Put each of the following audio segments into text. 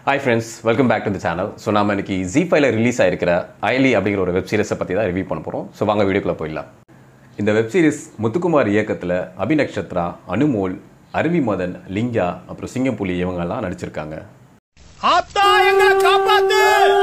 hi friends welcome back to the channel so நாம இன்னைக்கு G ஃபைவ்ல ரிலீஸ் ஆயிருக்கிற அயலி அப்படிங்கிற ஒரு வெப் சீரிஸை பற்றி தான் ரிவ்யூ பண்ண போகிறோம் ஸோ வாங்க வீடியோக்குள்ள போயிடலாம் இந்த வெப் சீரிஸ் முத்துக்குமார் இயக்கத்தில் அபிநக்ஷத்ரா அனுமோல் அருவி மதன் லிங்கா அப்புறம் சிங்கப்புலி இவங்கெல்லாம் நடிச்சிருக்காங்க ஆத்தா எங்களை காப்பாத்து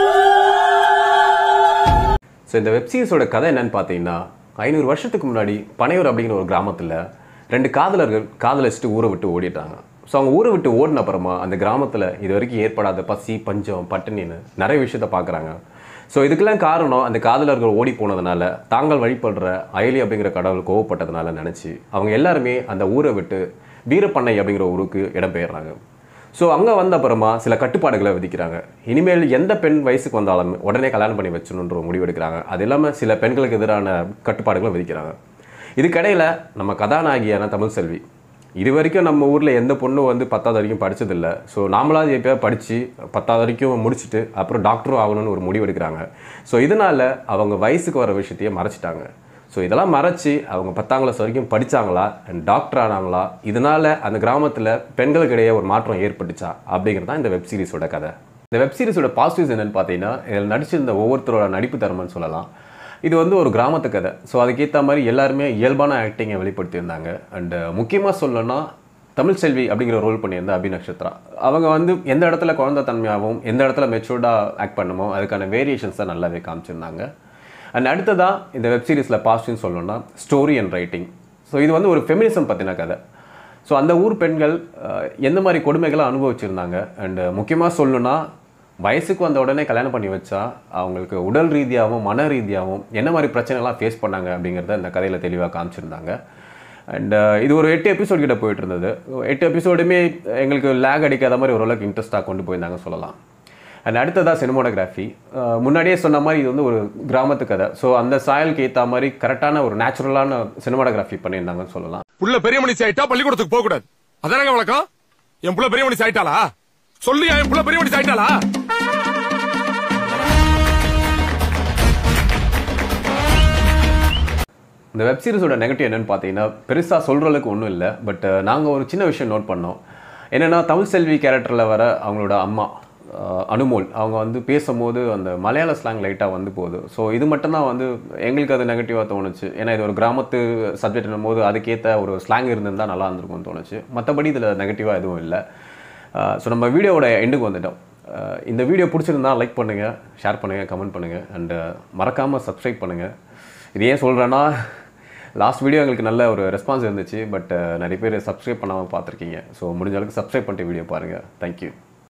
ஸோ இந்த வெப் சீரிஸோட கதை என்னன்னு பார்த்தீங்கன்னா ஐநூறு வருஷத்துக்கு முன்னாடி பனையூர் அப்படிங்கிற ஒரு கிராமத்தில் ரெண்டு காதலர்கள் காதலிச்சுட்டு ஊரை விட்டு ஓடிட்டாங்க ஸோ அவங்க ஊரை விட்டு ஓடின அப்புறமா அந்த கிராமத்தில் இது வரைக்கும் ஏற்படாத பசி பஞ்சம் பட்டினின்னு நிறைய விஷயத்த பார்க்குறாங்க ஸோ இதுக்கெல்லாம் காரணம் அந்த காதலர்கள் ஓடி போனதுனால தாங்கள் வழிபடுற அயலி அப்படிங்கிற கடவுள் கோவப்பட்டதுனால நினச்சி அவங்க எல்லாருமே அந்த ஊரை விட்டு வீரப்பண்ணை அப்படிங்கிற ஊருக்கு இடம்பெயர்றாங்க ஸோ அங்கே வந்த அப்புறமா சில கட்டுப்பாடுகளை விதிக்கிறாங்க இனிமேல் எந்த பெண் வயசுக்கு வந்தாலும் உடனே கல்யாணம் பண்ணி வச்சணுன்ற ஒரு முடிவு எடுக்கிறாங்க அது இல்லாமல் சில பெண்களுக்கு எதிரான கட்டுப்பாடுகளை விதிக்கிறாங்க இதுக்கிடையில் நம்ம கதாநாயகியான தமிழ் செல்வி இது வரைக்கும் நம்ம ஊரில் எந்த பொண்ணும் வந்து பத்தாவது வரைக்கும் படிச்சதில்ல ஸோ நாமளாவது எப்போ படித்து பத்தாவது வரைக்கும் முடிச்சுட்டு அப்புறம் டாக்டரும் ஆகணும்னு ஒரு முடிவு எடுக்கிறாங்க ஸோ இதனால் அவங்க வயசுக்கு வர விஷயத்தையே மறைச்சிட்டாங்க ஸோ இதெல்லாம் மறைச்சி அவங்க பத்தாம் கிளாஸ் வரைக்கும் படித்தாங்களா அண்ட் டாக்டர் ஆனாங்களா இதனால் அந்த கிராமத்தில் பெண்களுக்கு இடையே ஒரு மாற்றம் ஏற்பட்டுச்சா அப்படிங்கிறது தான் இந்த வெப் சீரிஸோட கதை இந்த வெப் சீரிஸோட பாசிட்டிவ்ஸ் என்னன்னு பார்த்தீங்கன்னா இதில் நடிச்சிருந்த ஒவ்வொருத்தரோட நடிப்பு திறமைன்னு சொல்லலாம் இது வந்து ஒரு கிராமத்து கதை ஸோ அதுக்கேற்ற மாதிரி எல்லாருமே இயல்பான ஆக்டிங்கை வெளிப்படுத்தியிருந்தாங்க அண்டு முக்கியமாக சொல்லணும்னா தமிழ் செல்வி அப்படிங்கிற ரோல் பண்ணியிருந்த அபி நக்ஷத்ரா அவங்க வந்து எந்த இடத்துல குழந்தை தன்மையாகவும் எந்த இடத்துல மெச்சூர்டாக ஆக்ட் பண்ணுமோ அதுக்கான வேரியேஷன்ஸை நல்லாவே காமிச்சிருந்தாங்க அண்ட் அடுத்ததாக இந்த வெப் சீரிஸில் பாசிட்டிவ்னு சொல்லணும்னா ஸ்டோரி அண்ட் ரைட்டிங் ஸோ இது வந்து ஒரு ஃபெமினிசம் பற்றின கதை ஸோ அந்த ஊர் பெண்கள் அஹ், எந்த மாதிரி கொடுமைகளை அனுபவிச்சிருந்தாங்க அண்டு முக்கியமாக சொல்லணும்னா வயசுக்கு வந்த உடனே கல்யாணம் பண்ணி வச்சா அவங்களுக்கு உடல் ரீதியாகவும் மன ரீதியாகவும் என்ன மாதிரி பிரச்சனைலாம் ஃபேஸ் பண்ணாங்க அப்படிங்கிறத இந்த கதையில் தெளிவாக காமிச்சிருந்தாங்க அண்ட் இது ஒரு எட்டு எபிசோட் கிட்ட போயிட்டு இருந்தது எட்டு எபிசோடுமே எங்களுக்கு லேக் அடிக்காத மாதிரி ஓரளவுக்கு இன்ட்ரெஸ்ட்டாக கொண்டு போயிருந்தாங்க சொல்லலாம் அண்ட் அடுத்ததாக சினிமோட்டோகிராஃபி முன்னாடியே சொன்ன மாதிரி இது வந்து ஒரு கிராமத்து கதை ஸோ அந்த சாயலுக்கு ஏற்ற மாதிரி கரெக்டான ஒரு நேச்சுரலான சினிமாட்டோகிராஃபி பண்ணியிருந்தாங்கன்னு சொல்லலாம் புள்ள பெரிய மனுஷி ஆயிட்டா பள்ளிக்கூடத்துக்கு போக கூடாது அதானங்க வழக்கம் என் புள்ள பெரிய மனுஷி ஆயிட்டாளா சொல்லியா என் புள்ள பெரிய மனுஷி ஆயிட்டாளா இந்த வெப் சீரிஸோட நெகட்டிவ் என்னன்னு பார்த்தீங்கன்னா பெருசாக சொல்கிற அளவுக்கு ஒன்றும் இல்லை பட் நாங்கள் ஒரு சின்ன விஷயம் நோட் பண்ணோம் என்னென்னா தமிழ் செல்வி கேரக்டரில் வர அவங்களோட அம்மா அஹ், அனுமோல் அவங்க வந்து பேசும்போது அந்த மலையாள ஸ்லாங் லைட்டாக வந்து போகுது ஸோ இது மட்டும்தான் வந்து எங்களுக்கு அது நெகட்டிவாக தோணுச்சு ஏன்னா இது ஒரு கிராமத்து சப்ஜெக்ட் போது அதுக்கேற்ற ஒரு ஸ்லாங் இருந்திருந்தா நல்லா இருந்திருக்கும்னு தோணுச்சு மற்றபடி இதில் நெகட்டிவாக எதுவும் இல்லை ஸோ நம்ம வீடியோவோட எண்டுக்கு வந்துட்டோம் அஹ், இந்த வீடியோ பிடிச்சிருந்தா லைக் பண்ணுங்கள் ஷேர் பண்ணுங்கள் கமெண்ட் பண்ணுங்கள் அண்டு மறக்காமல் சப்ஸ்கிரைப் பண்ணுங்கள் இது ஏன் சொல்கிறேன்னா லாஸ்ட் வீடியோ எங்களுக்கு நல்ல ஒரு ரெஸ்பான்ஸ் இருந்துச்சு பட் நிறைய பேர் சப்ஸ்கிரைப் பண்ணாமல் பார்த்துருக்கீங்க ஸோ முடிஞ்ச அளவுக்கு சப்ஸ்கிரைப் பண்ணிட்டு வீடியோ பாருங்கள் தேங்க்யூ